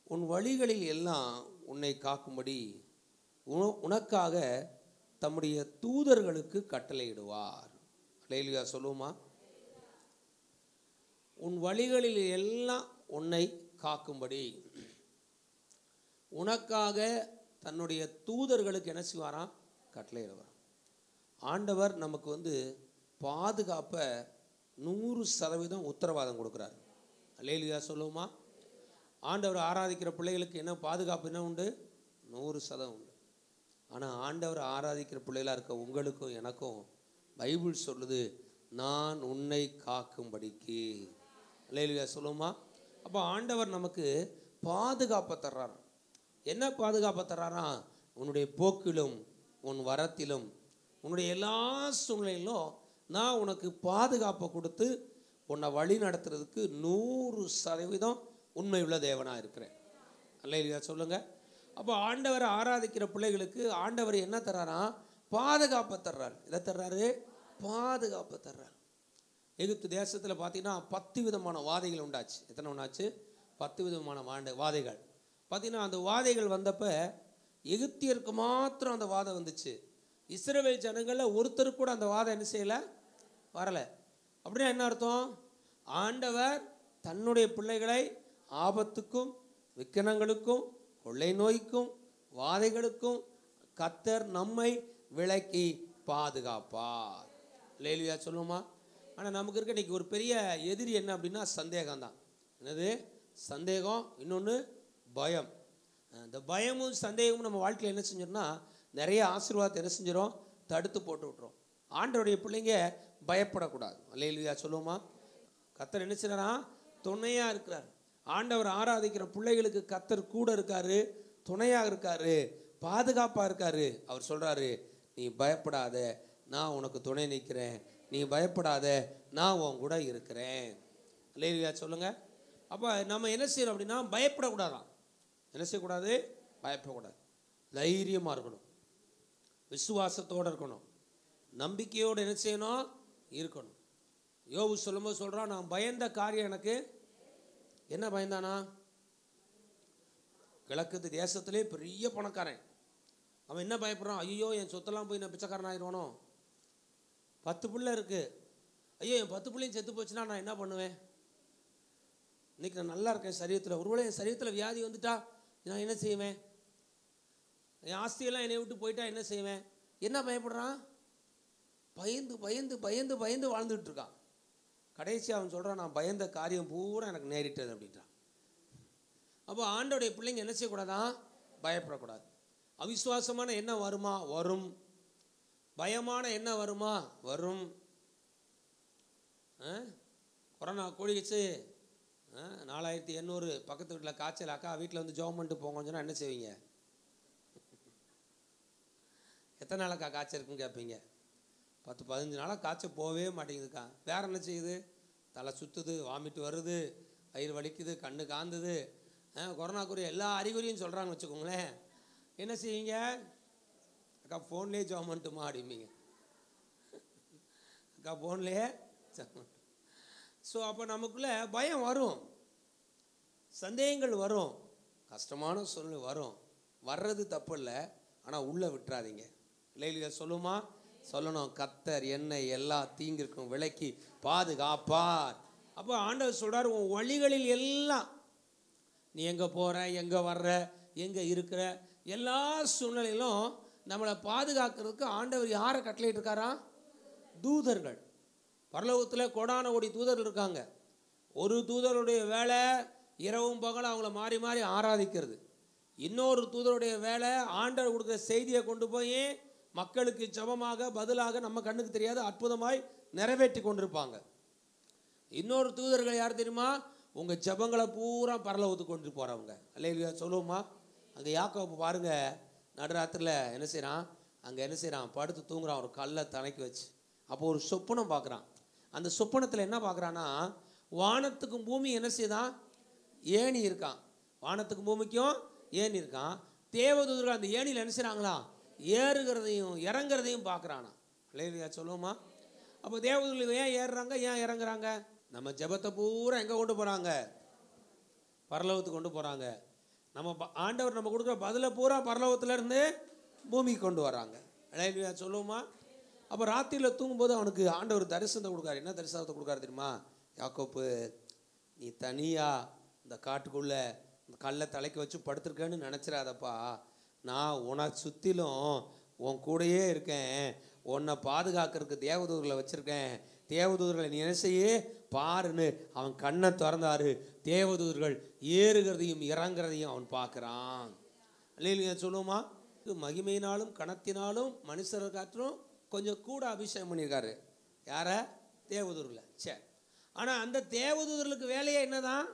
உன் வழிகளில் எல்லாம் உன்னை காக்கும்படி உன- உனக்காக தம்முடைய தூதர்களுக்கு கட்டளையிடுவார் லேலியா சொல்லுவோமா உன் வழிகளில் எல்லாம் உன்னை காக்கும்படி உனக்காக தன்னுடைய தூதர்களுக்கு என்ன செய்வாராம் கட்டளையிடுவாராம் ஆண்டவர் நமக்கு வந்து பாதுகாப்பை நூறு சதவீதம் உத்தரவாதம் கொடுக்குறாரு அல்லேலியா சொல்லுவோமா ஆண்டவர் ஆராதிக்கிற பிள்ளைகளுக்கு என்ன பாதுகாப்பு என்ன உண்டு நூறு சதம் உண்டு ஆனால் ஆண்டவர் ஆராதிக்கிற பிள்ளைகளாக இருக்க உங்களுக்கும் எனக்கும் பைபிள் சொல்லுது நான் உன்னை காக்கும்படிக்கு அல்லேலியா சொல்லுவோமா அப்போ ஆண்டவர் நமக்கு பாதுகாப்பை தர்றார் என்ன பாதுகாப்பை தர்றாரா உன்னுடைய போக்கிலும் உன் வரத்திலும் உன்னுடைய எல்லா சூழ்நிலையிலும் நான் உனக்கு பாதுகாப்பை கொடுத்து உன்னை வழி நடத்துறதுக்கு நூறு சதவீதம் உண்மையுள்ள தேவனாக இருக்கிறேன் அல்லையா சொல்லுங்க அப்போ ஆண்டவரை ஆராதிக்கிற பிள்ளைகளுக்கு ஆண்டவர் என்ன தர்றாரா பாதுகாப்பை தர்றாரு எதை தர்றாரு பாதுகாப்பை தர்றாரு எகிப்து தேசத்தில் பார்த்தீங்கன்னா பத்து விதமான வாதைகள் உண்டாச்சு எத்தனை உண்டாச்சு பத்து விதமான வாண்ட வாதைகள் பார்த்தீங்கன்னா அந்த வாதைகள் வந்தப்ப எகிப்தியருக்கு மாத்திரம் அந்த வாதம் வந்துச்சு இஸ்ரவேல் ஜனங்களில் ஒருத்தருக்கு கூட அந்த வாதம் என்ன செய்யலை வரலை அப்படின்னா என்ன அர்த்தம் ஆண்டவர் தன்னுடைய பிள்ளைகளை ஆபத்துக்கும் விக்கனங்களுக்கும் கொள்ளை நோய்க்கும் வாதைகளுக்கும் கத்தர் நம்மை விலக்கி பாதுகாப்பார் லேலியா சொல்லுமா ஆனால் நமக்கு இருக்க இன்னைக்கு ஒரு பெரிய எதிரி என்ன அப்படின்னா சந்தேகம் தான் என்னது சந்தேகம் இன்னொன்று பயம் இந்த பயமும் சந்தேகமும் நம்ம வாழ்க்கையில் என்ன செஞ்சிடோம்னா நிறைய ஆசீர்வாதத்தை என்ன செஞ்சிடும் தடுத்து போட்டு விட்டுரும் ஆண்டவருடைய பிள்ளைங்க பயப்படக்கூடாது அல்லையா சொல்லுவோமா கத்தர் என்ன செய்யறா துணையாக இருக்கிறார் ஆண்டவர் ஆராதிக்கிற பிள்ளைகளுக்கு கத்தர் கூட இருக்காரு துணையாக இருக்காரு பாதுகாப்பாக இருக்காரு அவர் சொல்கிறாரு நீ பயப்படாத நான் உனக்கு துணை நிற்கிறேன் நீ பயப்படாத நான் உன் கூட இருக்கிறேன் அல்லையா சொல்லுங்க அப்போ நம்ம என்ன செய்யறோம் அப்படின்னா பயப்படக்கூடாதான் என்ன செய்யக்கூடாது பயப்படக்கூடாது தைரியமாக இருக்கணும் விசுவாசத்தோடு இருக்கணும் நம்பிக்கையோடு என்ன செய்யணும் இருக்கணும் யோபு சொல்லும்போது சொல்கிறான் நான் பயந்த காரியம் எனக்கு என்ன பயந்தானா கிழக்கு தேசத்திலே பெரிய பணக்காரன் அவன் என்ன பயப்படுறான் ஐயோ என் சொத்தெல்லாம் போய் நான் பிச்சைக்காரன் ஆயிடுவானோ பத்து பிள்ளை இருக்கு ஐயோ என் பத்து பிள்ளையும் செத்து போச்சுன்னா நான் என்ன பண்ணுவேன் இன்னைக்கு நான் நல்லா இருக்கேன் சரீரத்தில் ஒருவேளை என் சரீரத்தில் வியாதி வந்துட்டா நான் என்ன செய்வேன் என் ஆஸ்தியெல்லாம் என்னை விட்டு போயிட்டா என்ன செய்வேன் என்ன பயப்படுறான் பயந்து பயந்து பயந்து பயந்து வாழ்ந்துட்டு இருக்கான் கடைசி அவன் சொல்கிறான் நான் பயந்த காரியம் பூரா எனக்கு நேரிட்டது அப்படின்றான் அப்போ ஆண்டோடைய பிள்ளைங்க என்ன செய்யக்கூடாதான் பயப்படக்கூடாது அவிசுவாசமான என்ன வருமா வரும் பயமான என்ன வருமா வரும் ஆ? கொரோனா கூடிச்சு ஆ, நாலாயிரத்தி எண்ணூறு பக்கத்து வீட்டில் காய்ச்சல் அக்கா வீட்டில் வந்து ஜோம் பண்ணிட்டு போங்கன்னு சொன்னா என்ன செய்வீங்க எத்தனை நாளக்கா காய்ச்சல் இருக்குன்னு கேட்பீங்க பத்து பதினஞ்சு நாளாக காய்ச்சல் போகவே மாட்டேங்குதுக்கா வேற என்ன செய்யுது தலை சுற்றுது வாமிட்டு வருது வயிறு வலிக்குது கண்ணு காந்துது ஆ, கொரோனாக்குரிய எல்லா அறிகுறியும் சொல்கிறாங்கன்னு வச்சுக்கோங்களேன் என்ன செய்வீங்க அக்கா ஃபோன்லேயே ஜோம் பண்ணிட்டுமா அப்படிம்பீங்க அக்கா ஃபோன்லேயே ஸோ அப்போ நமக்குள்ள பயம் வரும் சந்தேகங்கள் வரும் கஷ்டமான சூழ்நிலை வரும் வர்றது தப்பு இல்லை ஆனால் உள்ளே விட்டுறாதீங்க இல்லையா சொல்லுமா சொல்லணும் கத்தர் என்னை எல்லா தீங்கிற்கும் விலக்கி பாதுகாப்பார் அப்போ ஆண்டவர் சொல்றார் உன் வழிகளில் எல்லாம் நீ எங்கே போகிற எங்கே வர்ற எங்கே இருக்கிற எல்லா சூழ்நிலையிலும் நம்மளை பாதுகாக்கிறதுக்கு ஆண்டவர் யாரை கட்டளையிட்டு இருக்காரா தூதர்கள் பரலோகத்தில் கோடான கோடி தூதர்கள் இருக்காங்க ஒரு தூதருடைய வேலை இரவும் பகலும் அவங்கள மாறி மாறி ஆராதிக்கிறது இன்னொரு தூதருடைய வேலை ஆண்டவர் கொடுக்குற செய்தியை கொண்டு போய் மக்களுக்கு ஜபமாக பதிலாக நம்ம கண்ணுக்கு தெரியாத அற்புதமாய் நிறைவேற்றி கொண்டிருப்பாங்க இன்னொரு தூதர்கள் யார் தெரியுமா உங்கள் ஜபங்களை பூரா பரலோகத்துக்கு கொண்டு போகிறவங்க அல்லையா சொல்லுவோமா அங்கே யாக்கோப்பு பாருங்க நடுராத்திரில் என்ன செய்கிறான் அங்கே என்ன செய்கிறான் படுத்து தூங்குறான் ஒரு கல்லை தனக்கி வச்சு அப்போ ஒரு சொப்பனம் பார்க்குறான் அந்த சொப்பனத்தில் என்ன பார்க்குறான்னா வானத்துக்கும் பூமி என்ன செய்தான் ஏணி இருக்கான் வானத்துக்கும் பூமிக்கும் ஏணி இருக்கான் தேவதூதர்கள் அந்த ஏணியில் என்ன செய்கிறாங்களா ஏறுகிறதையும் இறங்குறதையும் பார்க்குறானா இல்லையா சொல்லுவோமா அப்போ தேவதூதர்கள் ஏன் ஏறுறாங்க ஏன் இறங்குறாங்க நம்ம ஜெபத்தை பூரா எங்கே கொண்டு போகிறாங்க பரலோகத்துக்கு கொண்டு போகிறாங்க நம்ம ப- ஆண்டவர் நம்ம கொடுக்குற பதில பூரா பரலோகத்துல இருந்து பூமிக்கு கொண்டு வராங்க அலையிலுயா சொல்லுவோமா அப்போ ராத்திரியில் தூங்கும்போது அவனுக்கு ஆண்டவர் தரிசனத்தை கொடுக்காரு என்ன தரிசனத்தை கொடுக்காரு தெரியுமா யாக்கோப்பு நீ தனியா இந்த காட்டுக்குள்ள இந்த கல்லை தலைக்கு வச்சு படுத்திருக்கேன்னு நினச்சிடாதப்பா நான் உனக்கு சுற்றிலும் உன் கூடயே இருக்கேன் உன்னை பாதுகாக்கிறதுக்கு தேவதூர்களை வச்சுருக்கேன் தேவதூதர்களை நீ என்ன செய்ய பாருன்னு அவன் கண்ணை திறந்தாரு தேவதூதர்கள் ஏறுகிறதையும் இறங்குறதையும் அவன் பார்க்குறான் இல்லையா சொல்லுவோமா இது மகிமையினாலும் கணத்தினாலும் மனுஷரை காட்டிலும் கொஞ்சம் கூட அபிஷேகம் பண்ணியிருக்காரு யார தேவதூரில் சரி ஆனால் அந்த தேவதூதர்களுக்கு வேலையே என்னதான்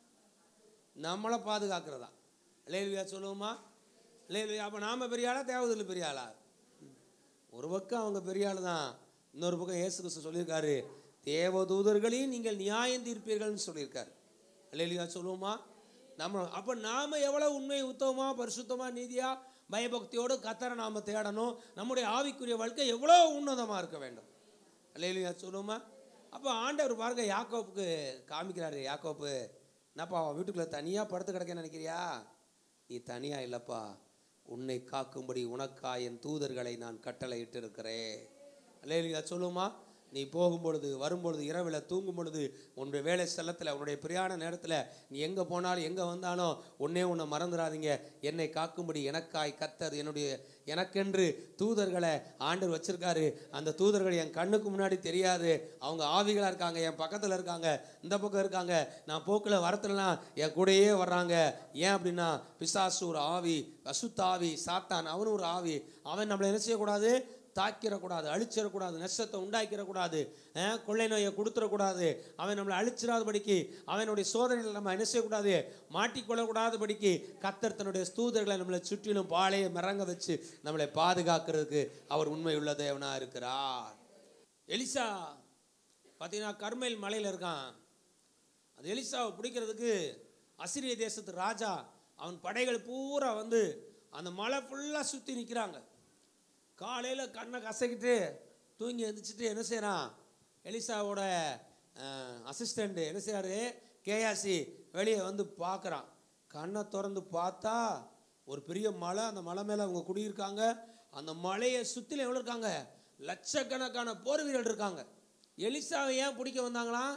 நம்மளை பாதுகாக்கிறதா லேல்வியா சொல்லுவோமா லேல்வியா அப்போ நாம பெரிய ஆளா தேவதூரில் பெரிய ஆளா ஒரு பக்கம் அவங்க பெரிய ஆள் தான் இன்னொரு பக்கம் இயேசு கிறிஸ்து சொல்லியிருக்காரு தேவதூதர்களையும் நீங்கள் நியாயம் தீர்ப்பீர்கள்னு சொல்லியிருக்காரு அல்லையா சொல்லுவோமா நம்ம அப்போ நாம எவ்வளவு உண்மை உத்தமமா பரிசுத்தமா நீதியா பயபக்தியோடு கத்தரை நாம தேடணும் நம்முடைய ஆவிக்குரிய வாழ்க்கை எவ்வளோ உன்னதமாக இருக்க வேண்டும் அல்லையா சொல்லுவோமா அப்போ ஆண்டவர் பாருங்க யாக்கோப்புக்கு காமிக்கிறாரு யாக்கோப்பு என்னப்பா அவன் வீட்டுக்குள்ள தனியாக படுத்து கிடக்க நினைக்கிறியா நீ தனியா இல்லைப்பா உன்னை காக்கும்படி உனக்கா என் தூதர்களை நான் கட்டளையிட்டு இருக்கிறேன் அல்லையா சொல்லுமா நீ போகும்பொழுது வரும்பொழுது இரவில் தூங்கும் பொழுது உன்னுடைய வேலை ஸ்தலத்தில் உன்னுடைய பிரயாண நேரத்தில் நீ எங்கே போனாலும் எங்கே வந்தாலும் ஒன்னே உன்னை மறந்துடாதீங்க என்னை காக்கும்படி எனக்காய் கத்தர் என்னுடைய எனக்கென்று தூதர்களை ஆண்டவர் வச்சிருக்காரு அந்த தூதர்கள் என் கண்ணுக்கு முன்னாடி தெரியாது அவங்க ஆவிகளாக இருக்காங்க என் பக்கத்தில் இருக்காங்க இந்த பக்கம் இருக்காங்க நான் போக்கில் வரத்துலலாம் என் கூடயே வர்றாங்க ஏன் அப்படின்னா பிசாசு ஒரு ஆவி அசுத்தாவி சாத்தான் அவனும் ஒரு ஆவி அவன் நம்மளை என்ன செய்யக்கூடாது தாக்கிடக்கூடாது அழிச்சிடக்கூடாது நஷ்டத்தை உண்டாக்கிடக்கூடாது அஹ், கொள்ளை நோயை கொடுத்துடக்கூடாது அவன் நம்மளை அழிச்சிடாதபடிக்கு அவனுடைய சோதனையில் நம்ம என்ன செய்யக்கூடாது மாட்டிக்கொள்ளக்கூடாதபடிக்கு கத்தர் தன்னுடைய ஸ்தூதர்களை நம்மளை சுற்றிலும் பாளைய மிறங்க வச்சு நம்மளை பாதுகாக்கிறதுக்கு அவர் உண்மை உள்ள தேவனா இருக்கிறார் எலிசா பார்த்தீங்கன்னா கர்மேல் மலையில் இருக்கான் அந்த எலிசாவை பிடிக்கிறதுக்கு அசிரிய தேசத்து ராஜா அவன் படைகள் பூரா வந்து அந்த மலை ஃபுல்லாக சுற்றி நிற்கிறாங்க காலையில் கண்ணை கசக்கிட்டு தூங்கி எழுந்திரிச்சிட்டு என்ன செய்கிறான் எலிசாவோட அசிஸ்டண்ட் என்ன செய்கிறாரு கேயாசி வெளியே வந்து பார்க்குறான் கண்ணை திறந்து பார்த்தா ஒரு பெரிய மலை அந்த மலை மேலே அவங்க குடியிருக்காங்க அந்த மலையை சுற்றிலும் எவ்வளோ இருக்காங்க லட்சக்கணக்கான போர் வீரர்கள் இருக்காங்க எலிசாவை ஏன் பிடிக்க வந்தாங்களாம்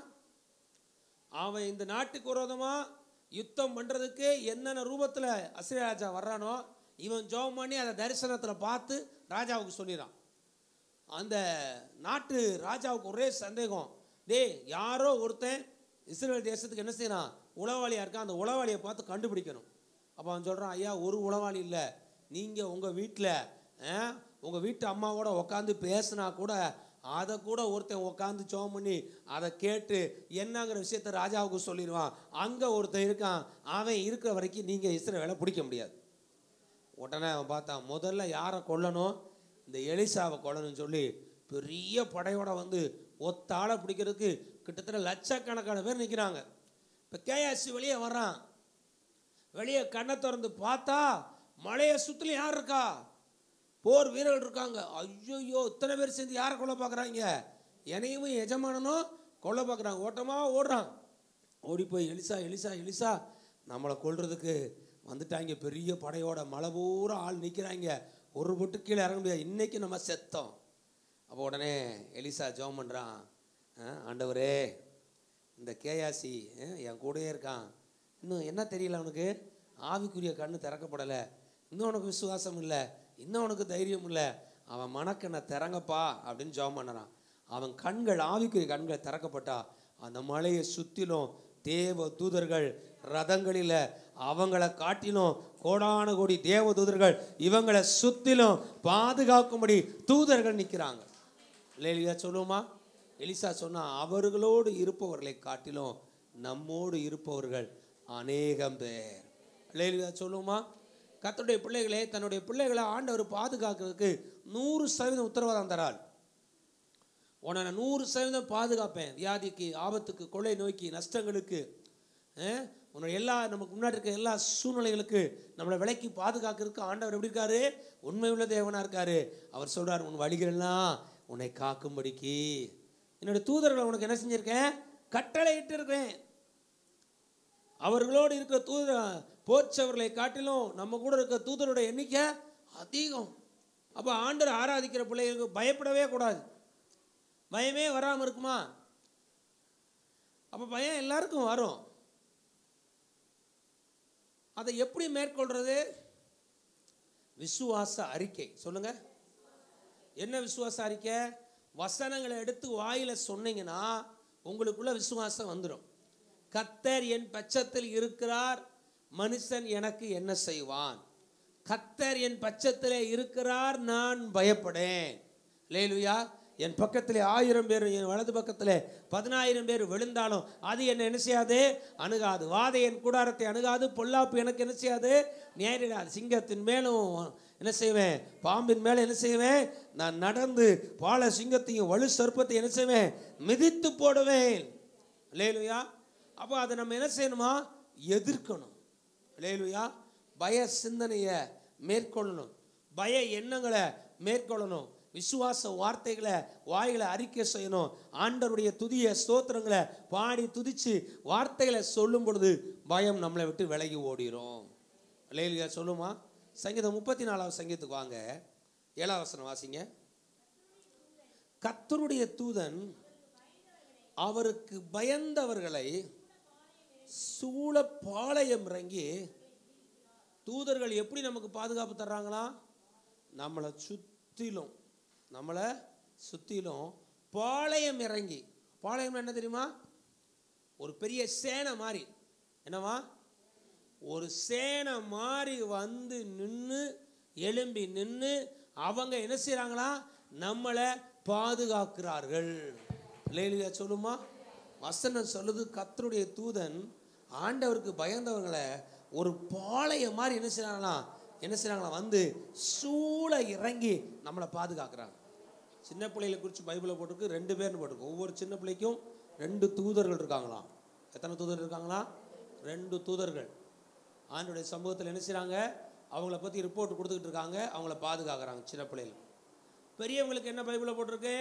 அவன் இந்த நாட்டுக்கு விரோதமா யுத்தம் பண்றதுக்கு என்னென்ன ரூபத்துல அசிரிய ராஜா வர்றானோ இவன் ஜோம் பண்ணி அதை தரிசனத்துல பார்த்து ராஜாவுக்கு சொல்லிடுறான் அந்த நாட்டு ராஜாவுக்கு ஒரே சந்தேகம் டேய் யாரோ ஒருத்தன் இஸ்ரேல் தேசத்துக்கு என்ன செய்யறான் உளவாளியா இருக்கான் அந்த உளவாளியை பார்த்து கண்டுபிடிக்கணும் அப்போ அவன் சொல்றான் ஐயா ஒரு உளவாளி இல்லை நீங்க உங்க வீட்டில் உங்க வீட்டு அம்மாவோட உட்காந்து பேசினா கூட அதை கூட ஒருத்தன் உட்காந்து ஜோம் பண்ணி அதை கேட்டு என்னங்கிற விஷயத்த ராஜாவுக்கு சொல்லிடுவான் அங்கே ஒருத்தன் இருக்கான் அவன் இருக்கிற வரைக்கும் நீங்கள் இஸ்ரவேலை பிடிக்க முடியாது உடனே அவன் பார்த்தான் முதல்ல யாரை கொல்லணும் இந்த எலிசாவை கொல்லணும்னு சொல்லி பெரிய படையோட வந்து ஒத்தாளை பிடிக்கிறதுக்கு கிட்டத்தட்ட லட்சக்கணக்கான பேர் நிற்கிறாங்க இப்போ கேஎஸ்சி வெளியே வர்றான் வெளியே கண்ணை திறந்து பார்த்தா மலையை சுற்றிலும் யார் இருக்கா போர் வீரர்கள் இருக்காங்க ஐயோ இத்தனை பேர் சேர்ந்து யாரை கொல்ல பார்க்குறாங்க என்னையும் எஜமானனும் கொல்ல பார்க்குறாங்க ஓட்டமாக ஓடுறான் ஓடி போய் எலிசா எலிசா எலிசா நம்மளை கொல்றதுக்கு வந்துட்டாங்க பெரிய படையோட மலை பூரா ஆள் நிற்கிறாங்க ஒரு பொட்டு கீழே இறங்க முடியாது இன்னைக்கு நம்ம செத்தோம் அப்போ உடனே எலிசா ஜெபம் பண்ணுறான் ஆண்டவரே இந்த கேயாசி என் கூடயே இருக்கான் இன்னும் என்ன தெரியல அவனுக்கு ஆவிக்குரிய கண்ணு திறக்கப்படலை இன்னும் அவனுக்கு விசுவாசம் இல்லை இன்னும் அவனுக்கு தைரியம் இல்லை அவன் மனக்கண்ணை திறங்கப்பா அப்படின்னு ஜெபம் பண்ணறான் அவன் கண்கள் ஆவிக்குரிய கண்கள் திறக்கப்பட்டா அந்த மலையை சுற்றிலும் தேவ தூதர்கள் ரதங்களில் அவங்கள காட்டிலும் கோடான கோடி தேவ தூதர்கள் இவங்களை சுற்றிலும் பாதுகாக்கும்படி தூதர்கள் நிற்கிறாங்க இல்லையா சொல்லுவோமா எலிசா சொன்னா அவர்களோடு இருப்பவர்களை காட்டிலும் நம்மோடு இருப்பவர்கள் அநேகம் பேர் இல்லையா சொல்லுவோமா கர்த்தருடைய பிள்ளைகளே தன்னுடைய பிள்ளைகளை ஆண்டவர் பாதுகாக்கிறதுக்கு நூறு சதவீதம் உத்தரவாதம் தரார் உன்னை நான் நூறு சதவீதம் பாதுகாப்பேன் வியாதிக்கு ஆபத்துக்கு கொள்ளை நோய்க்கு நஷ்டங்களுக்கு அஹ், உன்னை எல்லா நமக்கு முன்னாடி இருக்க எல்லா சூழ்நிலைகளுக்கு நம்மளை விலைக்கு பாதுகாக்கிறதுக்கு ஆண்டவர் எப்படி இருக்காரு உண்மை உள்ள தேவனா இருக்காரு அவர் சொல்றார் உன் வழிகளெல்லாம் உன்னை காக்கும்படிக்கு என்னுடைய தூதர்களை உனக்கு என்ன செஞ்சிருக்கேன் கட்டளை இருக்கேன் அவர்களோடு இருக்கிற தூத போச்சவர்களை காட்டிலும் நம்ம கூட இருக்க தூதரோட எண்ணிக்கை அதிகம் அப்போ ஆண்டவர் ஆராதிக்கிற பிள்ளைகளுக்கு பயப்படவே கூடாது பயமே வராமல் இருக்குமா அப்போ பயம் எல்லாருக்கும் வரும் அதை எப்படி மேற்கொள்றது விசுவாச அறிக்கை சொல்லுங்க என்ன விசுவாச அறிக்கை வசனங்களை எடுத்து வாயில சொன்னீங்கன்னா உங்களுக்குள்ள விசுவாசம் வந்துடும் கத்தர் என் பட்சத்தில் இருக்கிறார் மனுஷன் எனக்கு என்ன செய்வான் கத்தர் என் பட்சத்திலே இருக்கிறார் நான் பயப்படேன் லேலுயா என் பக்கத்திலே ஆயிரம் பேர் என் வலது பக்கத்திலே பதினாயிரம் பேர் விழுந்தாலும் அது என்ன என்ன செய்யாது அணுகாது வாதை என் கூடாரத்தை அணுகாது பொல்லாப்பு எனக்கு என்ன செய்யாது நேரிடாது சிங்கத்தின் மேலும் என்ன செய்வேன் பாம்பின் மேலே என்ன செய்வேன் நான் நடந்து பால சிங்கத்தையும் வலு சர்ப்பத்தை என்ன செய்வேன் மிதித்து போடுவேன் லேலுயா அப்போ அதை நம்ம என்ன செய்யணுமா எதிர்க்கணும் லேலுயா பய சிந்தனையை மேற்கொள்ளணும் பய எண்ணங்களை மேற்கொள்ளணும் விசுவாச வார்த்தைகளை வாய்களை அறிக்கை செய்யணும் ஆண்டவருடைய துதிய ஸ்தோத்திரங்களை பாடி துதிச்சு வார்த்தைகளை சொல்லும் பொழுது பயம் நம்மளை விட்டு விலகி ஓடிரும் லேலுயா சொல்லுமா சங்கீதம் முப்பத்தி நாலாவது சங்கீதத்துக்கு வாங்க ஏழாவது வசனம் வாசிங்க கத்தருடைய தூதன் அவருக்கு பயந்தவர்களை சூழ பாளையம் இறங்கி தூதர்கள் எப்படி நமக்கு பாதுகாப்பு தர்றாங்களா நம்மளை சுற்றிலும் நம்மளை சுற்றிலும் பாளையம் இறங்கி பாளையம் என்ன தெரியுமா ஒரு பெரிய சேனை மாதிரி என்னவா ஒரு சேனை மாதிரி வந்து நின்று எலும்பி நின்று அவங்க என்ன செய்கிறாங்களா நம்மளை பாதுகாக்கிறார்கள் லேலியா சொல்லுமா வசனம் சொல்லுது கத்தருடைய தூதன் ஆண்டவருக்கு பயந்தவங்களை ஒரு பாளையம் மாதிரி என்ன செய்கிறாங்களா என்ன செய்கிறாங்களா வந்து சூழ இறங்கி நம்மளை பாதுகாக்கிறாங்க சின்ன பிள்ளைகளை குறித்து பைபிளை போட்டிருக்கு ரெண்டு பேர்னு போட்டிருக்கு ஒவ்வொரு சின்ன பிள்ளைக்கும் ரெண்டு தூதர்கள் இருக்காங்களாம் எத்தனை தூதர் இருக்காங்களா ரெண்டு தூதர்கள் ஆண்டுடைய சமூகத்தில் என்ன செய்கிறாங்க அவங்கள பற்றி ரிப்போர்ட் கொடுத்துக்கிட்டு இருக்காங்க அவங்கள பாதுகாக்கிறாங்க சின்ன பிள்ளைகள் பெரியவங்களுக்கு என்ன பைபிளில் போட்டிருக்கு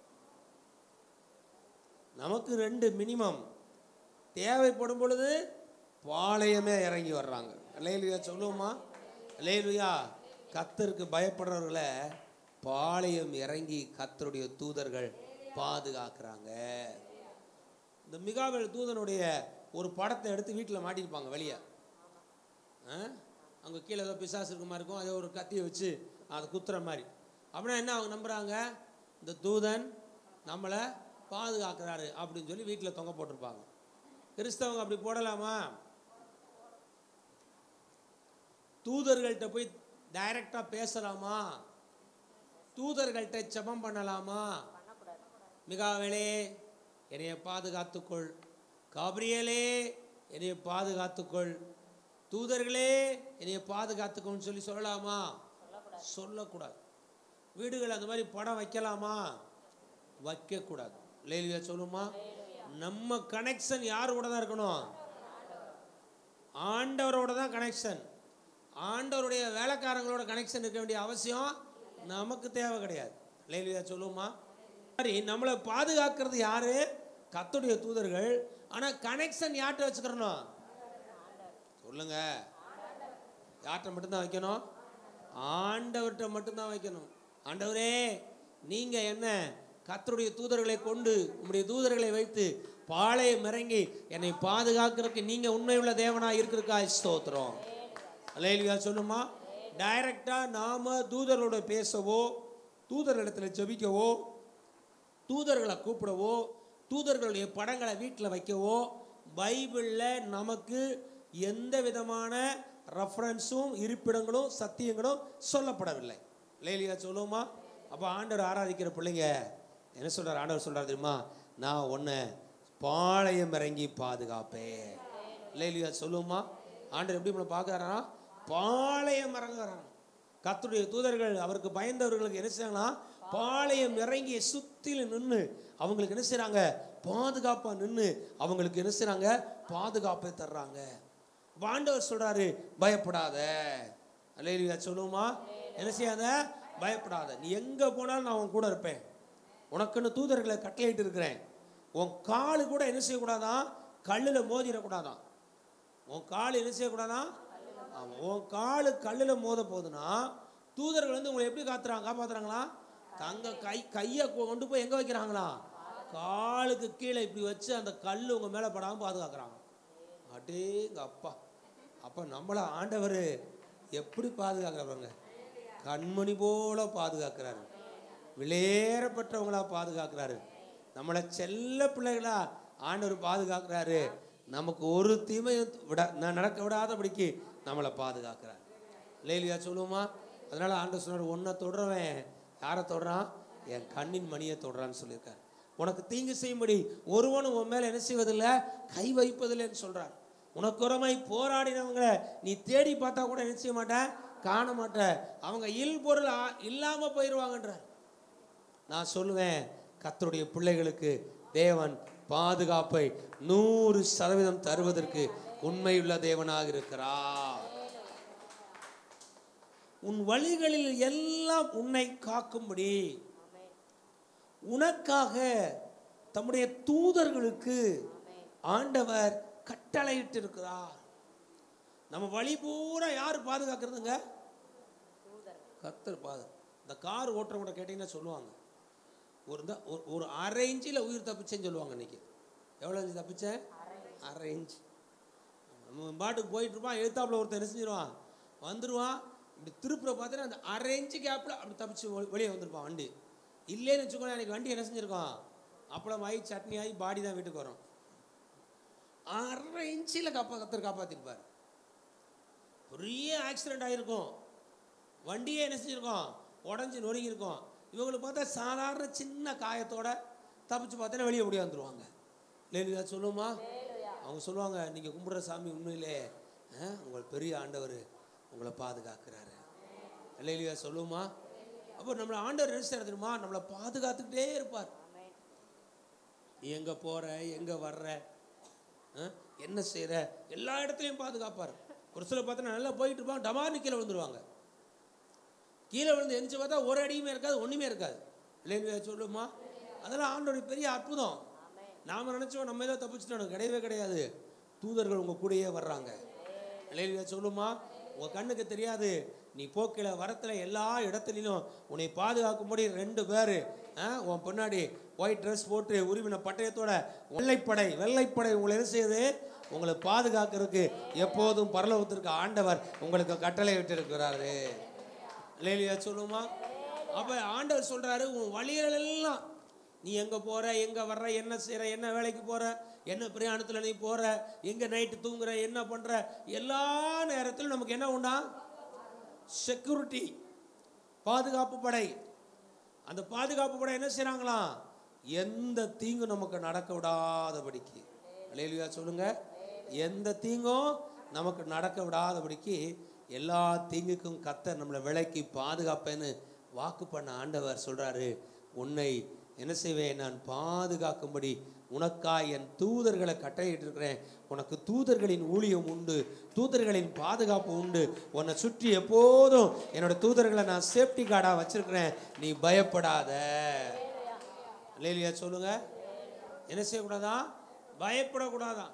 நமக்கு ரெண்டு மினிமம் தேவைப்படும் பொழுது பாளையமே இறங்கி வர்றாங்க லேலுயா சொல்லுவோமா லேலுயா கத்தருக்கு பயப்படுறவர்களை பாளையம் இறங்கி கத்தருடைய தூதர்கள் பாதுகாக்கிறாங்க இந்த மிகாவேல் தூதனுடைய ஒரு படத்தை எடுத்து வீட்டில் மாட்டிருப்பாங்க வெளியே அங்கே கீழே ஏதோ பிசாசு இருக்க மாதிரி இருக்கும் அதே ஒரு கத்தியை வச்சு அதை குத்துற மாதிரி அப்படின்னா என்ன அவங்க நம்புகிறாங்க இந்த தூதன் நம்மளை பாதுகாக்கிறாரு அப்படின்னு சொல்லி வீட்டில் தொங்க போட்டிருப்பாங்க கிறிஸ்தவங்க அப்படி போடலாமா தூதர்கள்ட்ட போய் டைரக்டாக பேசலாமா தூதர்கள்ட்ட ஜெபம் பண்ணலாமா மிகாவேலே என்னைய பாதுகாத்துக்கொள் காபிரியலே என்னைய பாதுகாத்துக்கொள் தூதர்களே என்னைய பாதுகாத்துக்கொள்னு சொல்லி சொல்லலாமா சொல்லக்கூடாது வீடுகள் அந்த மாதிரி படம் வைக்கலாமா வைக்கக்கூடாது லேலியா சொல்லுமா நம்ம கனெக்ஷன் யார் கூட தான் இருக்கணும் ஆண்டவரோட தான் கனெக்ஷன் ஆண்டவருடைய வேலைக்காரங்களோட கனெக்ஷன் இருக்க வேண்டிய அவசியம் நமக்கு தேவை கிடையாது லேலியா சொல்லுமா சரி நம்மளை பாதுகாக்கிறது யாரு கத்துடைய தூதர்கள் ஆனால் கனெக்ஷன் யார்கிட்ட வச்சுக்கிறணும் சொல்லுங்க யார்கிட்ட மட்டும்தான் வைக்கணும் ஆண்டவர்கிட்ட மட்டும்தான் வைக்கணும் ஆண்டவரே நீங்க என்ன கத்தருடைய தூதர்களை கொண்டு உம்முடைய தூதர்களை வைத்து பாளையம் இறங்கி என்னை பாதுகாக்கிறதுக்கு நீங்க உண்மையுள்ள தேவனா இருக்கிறக்கா ஸ்தோத்திரம் அலையிலியா சொல்லுமா டைரக்டா நாம தூதர்களோட பேசவோ தூதர்களிடத்தில் ஜெபிக்கவோ தூதர்களை கூப்பிடவோ தூதர்களுடைய படங்களை வீட்டில் வைக்கவோ பைபிளில் நமக்கு எந்த விதமான ரெஃபரன்ஸும் இருப்பிடங்களும் சத்தியங்களும் சொல்லப்படவில்லை லேலியா சொல்லுவோமா அப்போ ஆண்டவர் ஆராதிக்கிற பிள்ளைங்க என்ன சொல்றார் ஆண்டவர் சொல்றார் தெரியுமா நான் உன்னை பாளையம் இறங்கி பாதுகாப்பேன் லேலியா சொல்லுவோமா ஆண்டவர் எப்படி நம்மளை பார்க்கறாரா பாளையம் இறங்குறாங்க கர்த்தருடைய தூதர்கள் அவருக்கு பயந்தவர்களுக்கு என்ன செய்யறாங்கன்னா பாளையம் இறங்கி சுத்தில நின்று அவங்களுக்கு என்ன செய்றாங்க பாதுகாப்பா நின்று அவங்களுக்கு என்ன செய்றாங்க பாதுகாப்பை தர்றாங்க ஆண்டவர் சொல்றாரு பயப்படாத அல்லேலூயா சொல்லுவோமா என்ன செய்யாத பயப்படாத நீ எங்க போனாலும் நான் உன் கூட இருப்பேன் உனக்குன்னு தூதர்களை கட்டளையிட்டு இருக்கிறேன் உன் காலு கூட என்ன செய்யக்கூடாதான் கல்லில் மோதிடக்கூடாதான் உன் கால் என்ன செய்யக்கூடாதான் ஆமா உன் காலு கல்லில் மோத போகுதுன்னா தூதர்கள் வந்து உங்களை எப்படி காத்துறாங்க காப்பாத்துறாங்களா தங்க கை கையை கொண்டு போய் எங்கே வைக்கிறாங்களா காலுக்கு கீழே இப்படி வச்சு அந்த கல் உங்கள் மேலே படாமல் பாதுகாக்கிறாங்க அடேங்க அப்பா அப்போ நம்மளை ஆண்டவர் எப்படி பாதுகாக்கிறாங்க கண்மணி போல பாதுகாக்கிறாரு விளையேறப்பட்டவங்களா பாதுகாக்கிறாரு நம்மளை செல்ல பிள்ளைகளா ஆண்டவர் பாதுகாக்கிறாரு நமக்கு ஒரு தீமையும் விட ந- நடக்க விடாதபடிக்கு நம்மளை பாதுகாக்கிறார் லேலியா சொல்லுவோமா அதனால ஆண்டவர் சொன்னார் உன்னை தொடுறவன் யாரை தொடுறான் என் கண்ணின் மணியை தொடுறான்னு சொல்லியிருக்கார் உனக்கு தீங்கு செய்யும்படி ஒருவனும் உன் மேல என்ன செய்வதில்லை கை வைப்பதில்லைன்னு சொல்றார் உனக்குறமை போராடினவங்களை நீ தேடி பார்த்தா கூட என்ன செய்ய மாட்டேன் காண மாட்ட அவங்க இல் பொருள் ஆ- இல்லாம போயிடுவாங்கன்றார் நான் சொல்லுவேன் கர்த்தருடைய பிள்ளைகளுக்கு தேவன் பாதுகாப்பை நூறு சதவீதம் தருவதற்கு உண்மையுள்ள தேவனாக இருக்கிறார் உன் வழிகளில் எல்லாம் உன்னை காக்கும்படி உனக்காக தம்முடைய தூதர்களுக்கு ஆண்டவர் கட்டளையிட்டு இருக்கிறார் நம்ம வழி பூரா யார் பாதுகாக்கிறதுங்க கர்த்தர் பாது இந்த கார் ஓட்டுறவங்க கேட்டிங்கன்னா சொல்லுவாங்க ஒரு இந்த ஒரு- ஒரு அரை இன்ச்சில் உயிர் தப்பிச்சேன்னு சொல்லுவாங்க இன்னைக்கு எவ்வளோ இன்ச்சு தப்பிச்சேன் அரை இன்ச் நம்ம பாட்டுக்கு போயிட்டு இருப்பான் எழுத்தாப்புல ஒருத்தன் என்ன செஞ்சிருவான் வந்துடுவான் இப்படி திருப்புற பார்த்தீங்கன்னா அந்த அரை இன்ச்சு கேப்பில் அப்படி தப்பிச்சு வெ- வெளியே வந்திருப்பான் வண்டி இல்லைன்னு வச்சுக்கோங்க எனக்கு வண்டி என்ன செஞ்சிருக்கோம் அப்பளம் ஆகி சட்னி ஆகி பாடி தான் வீட்டுக்கு வரும் அரை இன்ச்சில் காப்பா கத்தர் காப்பாற்றிருப்பார் பெரிய ஆக்சிடென்ட் ஆகிருக்கும் வண்டியே என்ன செஞ்சிருக்கோம் உடஞ்சி நொறுங்கியிருக்கும் இவங்களுக்கு பார்த்தா சாதாரண சின்ன காயத்தோட தப்பிச்சு பார்த்தா வெளியே ஓடி வந்துருவாங்க இல்லையா சொல்லுமா அவங்க சொல்லுவாங்க நீங்கள் கும்பிடுற சாமி உண்மையிலே ஆ, உங்கள் பெரிய ஆண்டவர் உங்களை பாதுகாக்கிறாரு இல்லையா சொல்லுமா அப்போ நம்மளை ஆண்டவர் என்ன செய்யறது தெரியுமா நம்மளை பாதுகாத்துக்கிட்டே இருப்பார் நீ எங்கே போகிற எங்கே வர்ற ஆ? என்ன செய்கிற எல்லா இடத்துலையும் பாதுகாப்பார் ஒரு சில பார்த்தா நல்லா போயிட்டு இருப்பாங்க டமார்னு கீழே விழுந்துருவாங்க கீழே விழுந்து எந்திரிச்சு பார்த்தா ஒரு அடியுமே இருக்காது ஒன்றுமே இருக்காது இல்லைன்னு சொல்லுமா அதெல்லாம் ஆண்டோடைய பெரிய அற்புதம் நாம் நினச்சோம் நம்ம ஏதோ தப்பிச்சிட்டோம் கிடையவே கிடையாது தூதர்கள் உங்கள் கூடயே வர்றாங்க இல்லையா சொல்லுமா உங்கள் கண்ணுக்கு தெரியாது நீ போக்கில வரத்தில் எல்லா இடத்துலையும் உன்னை பாதுகாக்கும்படி ரெண்டு பேர் உன் பின்னாடி ஒயிட் ட்ரெஸ் போட்டு உருவின பட்டயத்தோட வெள்ளைப்படை வெள்ளைப்படை உங்களை என்ன செய்யுது உங்களை பாதுகாக்கிறதுக்கு எப்போதும் பரலோகத்திற்கு ஆண்டவர் உங்களுக்கு கட்டளை விட்டிருக்கிறாரு லேலியா சொல்லுமா அப்ப ஆண்டவர் சொல்றாரு உன் வழிகள் எல்லாம் நீ எங்க போற எங்க வர்ற என்ன செய்யற என்ன வேலைக்கு போற என்ன பிரயாணத்துல நீ போற எங்க நைட்டு தூங்குற என்ன பண்ற எல்லா நேரத்திலும் நமக்கு என்ன உண்டா செக்யூரிட்டி பாதுகாப்பு படை அந்த பாதுகாப்பு படை என்ன செய்றாங்களாம் எந்த தீங்கும் நமக்கு நடக்க விடாதபடிக்கு லேலியா சொல்லுங்க எந்த தீங்கும் நமக்கு நடக்க விடாதபடிக்கு எல்லா தீங்குக்கும் கத்தர் நம்மளை விலைக்கு பாதுகாப்பேன்னு வாக்கு பண்ண ஆண்டவர் சொல்றாரு உன்னை என்ன செய்வேன் நான் பாதுகாக்கும்படி உனக்காய் என் தூதர்களை கட்டளையிட்டிருக்கிறேன் உனக்கு தூதர்களின் ஊழியம் உண்டு தூதர்களின் பாதுகாப்பு உண்டு உன்னை சுற்றி எப்போதும் என்னோட தூதர்களை நான் சேஃப்டி கார்டாக வச்சிருக்கிறேன் நீ பயப்படாத லேலியா சொல்லுங்க என்ன செய்யக்கூடாதா பயப்படக்கூடாதான்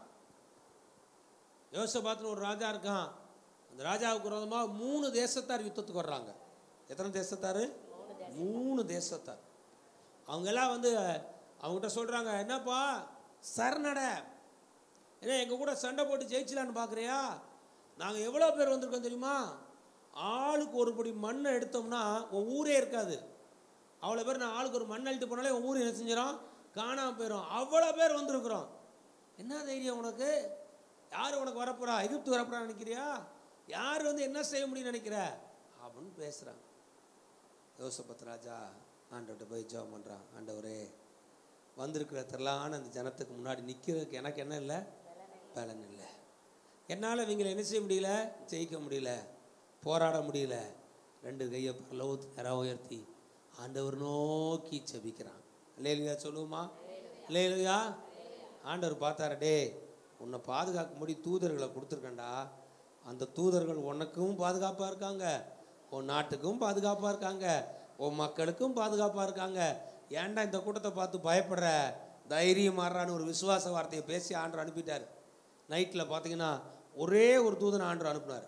யோசபாத்னு ஒரு ராஜா இருக்கான் அந்த ராஜாவுக்கு விரோதமாக மூணு தேசத்தார் யுத்தத்துக்கு வர்றாங்க எத்தனை தேசத்தார் மூணு தேசத்தார் அவங்க எல்லாம் வந்து அவங்ககிட்ட சொல்கிறாங்க என்னப்பா சரணட ஏன்னா எங்கள் கூட சண்டை போட்டு ஜெயிச்சலான்னு பார்க்குறியா நாங்கள் எவ்வளோ பேர் வந்திருக்கோம் தெரியுமா ஆளுக்கு ஒரு படி மண்ணை எடுத்தோம்னா உன் ஊரே இருக்காது அவ்வளோ பேர் நான் ஆளுக்கு ஒரு மண் அள்ளிட்டு போனாலே உன் ஊர் என்ன செஞ்சிடும் காணாமல் போயிடும் அவ்வளோ பேர் வந்திருக்கிறோம் என்ன தைரியம் உனக்கு யார் உனக்கு வரப்போறா எகிப்து வரப்போறா நினைக்கிறியா யார் வந்து என்ன செய்ய முடியும்னு நினைக்கிற அப்படின்னு பேசுகிறான் யோசபத் ராஜா ஆண்டவர்கிட்ட போய் ஜெபம் பண்ணுறான் ஆண்டவரே வந்திருக்கிற திரளான அந்த ஜனத்துக்கு முன்னாடி நிற்கிறதுக்கு எனக்கு என்ன இல்லை பலன் இல்லை என்னால் இவங்களை என்ன செய்ய முடியல ஜெயிக்க முடியல போராட முடியல ரெண்டு கையை பரலோகத்து நேரம் உயர்த்தி ஆண்டவர் நோக்கி செபிக்கிறான் இல்லையா சொல்லுவோமா இல்லையா ஆண்டவர் பார்த்தாரு டே உன்னை பாதுகாக்கும்படி தூதர்களை கொடுத்துருக்கேன்டா அந்த தூதர்கள் உனக்கும் பாதுகாப்பாக இருக்காங்க உன் நாட்டுக்கும் பாதுகாப்பாக இருக்காங்க உன் மக்களுக்கும் பாதுகாப்பாக இருக்காங்க ஏன்டா இந்த கூட்டத்தை பார்த்து பயப்படுற தைரியம் மாறுறான்னு ஒரு விசுவாச வார்த்தையை பேசி ஆண்டவர் அனுப்பிட்டார் நைட்டில் பார்த்தீங்கன்னா ஒரே ஒரு தூதனை ஆண்டவர் அனுப்புனார்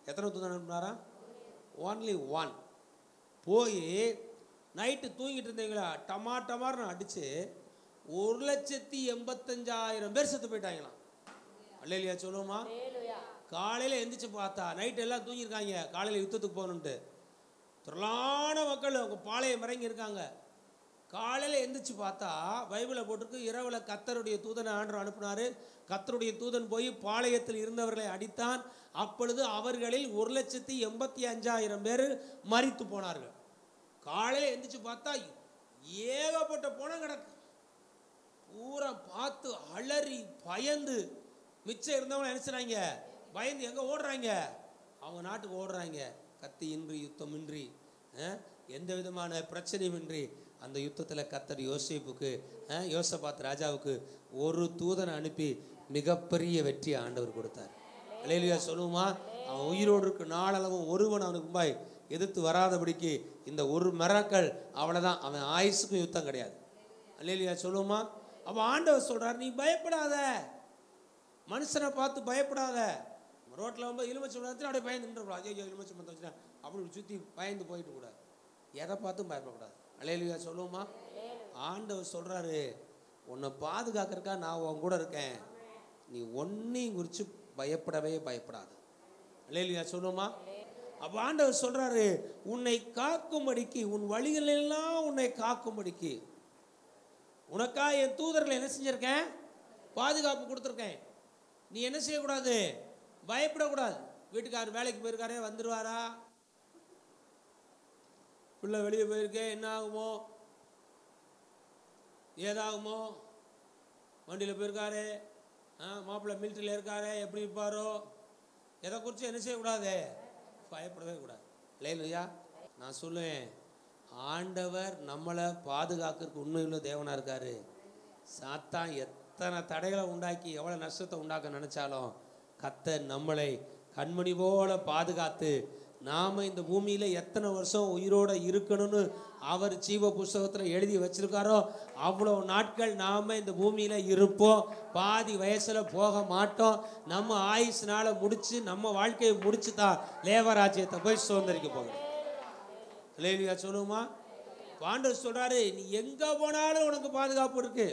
எத்தனை தூதன் அனுப்புனாரா ஒன்லி ஒன் போய் நைட்டு தூங்கிட்டு இருந்தீங்களா டமா டமார்னு அடித்து ஒரு லட்சத்தி எண்பத்தஞ்சாயிரம் பேர் செத்து போயிட்டாங்களாம் அல்லையா சொல்லுவோமா காலையில் எந்திரிச்சு பார்த்தா நைட் எல்லாம் தூங்கியிருக்காங்க காலையில் யுத்தத்துக்கு போகணுன்ட்டு திரளான மக்கள் அவங்க பாளையம் இறங்கி இருக்காங்க காலையில் எந்திரிச்சு பார்த்தா பைபிளில் போட்டிருக்கு இரவில் கத்தருடைய தூதனை ஆண்டு அனுப்புனாரு கத்தருடைய தூதன் போய் பாளையத்தில் இருந்தவர்களை அடித்தான் அப்பொழுது அவர்களில் ஒரு லட்சத்தி எண்பத்தி அஞ்சாயிரம் பேர் மரித்து போனார்கள் காலையில் எந்திரிச்சு பார்த்தா ஏகப்பட்ட பணம் கிடக்கு பூரா பார்த்து அலறி பயந்து மிச்சம் இருந்தவங்க நினைச்சுறாங்க பயந்து எங்க ஓடுறாங்க அவங்க நாட்டுக்கு ஓடுறாங்க கத்தி இன்றி யுத்தமின்றி அஹ், எந்த விதமான பிரச்சனையும் இன்றி அந்த யுத்தத்தில் கத்தர் யோசேப்புக்கு அஹ், யோசபாத் ராஜாவுக்கு ஒரு தூதனை அனுப்பி மிகப்பெரிய வெற்றி ஆண்டவர் கொடுத்தார் அலையிலியா சொல்லுவோமா அவன் உயிரோடு இருக்கு நாளளவும் ஒருவன் அவனுக்கு மும்பாய் எதிர்த்து வராதபடிக்கு இந்த ஒரு மிராக்கள் அவ்வளோதான் அவன் ஆயுசுக்கும் யுத்தம் கிடையாது அல்லையா சொல்லுவோமா அப்போ ஆண்டவர் சொல்றார் நீ பயப்படாத மனுஷனை பார்த்து பயப்படாத ரோட்டில் வந்து எலுமிச்சை மரத்தில் அப்படியே பயந்து நின்றுக்கூடாது ஐயோ எலுமிச்சை மரத்தை வச்சுட்டா அப்படி சுற்றி பயந்து போயிட்டு கூடாது எதை பார்த்தும் பயப்படக்கூடாது அலையிலியா சொல்லுவோமா ஆண்டவர் சொல்றாரு உன்னை பாதுகாக்கிறக்கா நான் உன் கூட இருக்கேன் நீ ஒன்றையும் குறித்து பயப்படவே பயப்படாது அலையிலியா சொல்லுவோமா அப்போ ஆண்டவர் சொல்றாரு உன்னை காக்கும்படிக்கு உன் வழிகளெல்லாம் உன்னை காக்கும்படிக்கு உனக்கா என் தூதர்களை என்ன செஞ்சிருக்கேன் பாதுகாப்பு கொடுத்துருக்கேன் நீ என்ன செய்யக்கூடாது பயப்படக்கூடாது வீட்டுக்காரர் வேலைக்கு போயிருக்காரே வந்துடுவாரா பிள்ளை வெளியே போயிருக்கேன் என்ன ஆகுமோ ஏதாகுமோ வண்டியில் போயிருக்காரு ஆ மாப்பிள்ளை மிலிட்டரியில் இருக்காரு எப்படி இருப்பாரோ எதை குறித்து என்ன செய்யக்கூடாது பயப்படவே கூடாது இல்லையா நான் சொல்லுவேன் ஆண்டவர் நம்மளை பாதுகாக்கிறதுக்கு உண்மையுள்ள தேவனாக இருக்காரு சாத்தான் எத்தனை தடைகளை உண்டாக்கி எவ்வளோ நஷ்டத்தை உண்டாக்க நினச்சாலும் கத்தர் நம்மளை கண்மணி போல பாதுகாத்து நாம் இந்த பூமியில் எத்தனை வருஷம் உயிரோட இருக்கணும்னு அவர் ஜீவ புஸ்தகத்தில் எழுதி வச்சிருக்காரோ அவ்வளோ நாட்கள் நாம் இந்த பூமியில் இருப்போம் பாதி வயசில் போக மாட்டோம் நம்ம ஆயுசுனால முடிச்சு நம்ம வாழ்க்கையை முடிச்சு தான் லேவராஜ்யத்தை போய் சுதந்திரிக்க போகிறோம் லேலியா சொல்லுமா பாண்டவர் சொல்றாரு நீ எங்க போனாலும் உனக்கு பாதுகாப்பு இருக்கு